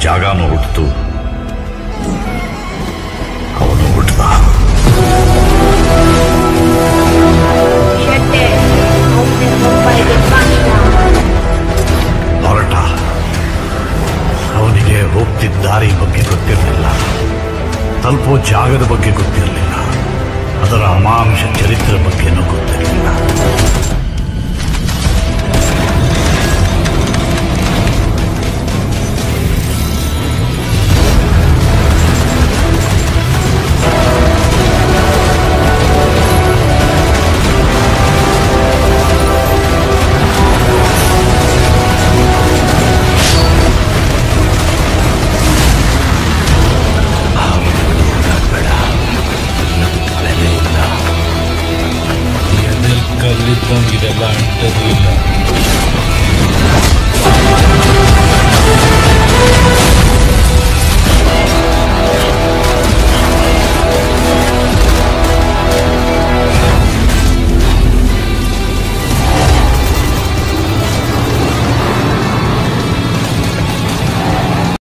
ಜಾಗನೂ ಹುಟ್ಟಿತು ಅವನು ಹುಟ್ಟದ ಶೆಟ್ಟೆ ಒಮ್ಮೆ ಮುಂಬೈಗೆ ಬಂದ ಹೊರಟ ಅವನಿಗೆ ಹೋಗ್ತಿದ್ದ ದಾರಿ ಬಗ್ಗೆ ಗೊತ್ತಿರಲಿಲ್ಲ ತಲುಪೋ ಜಾಗದ ಬಗ್ಗೆ ಗೊತ್ತಿರಲಿಲ್ಲ ಅದರ ಅಮಾಂಶ ಚರಿತ್ರೆ ಬಗ್ಗೆನೂ ಗೊತ್ತಿರಲಿಲ್ಲ ಎದೆಲ್ ಕಲ್ಲಿದ್ದಂಗೆ ಇದೆಲ್ಲ ಅಂಟದು ಇಲ್ಲ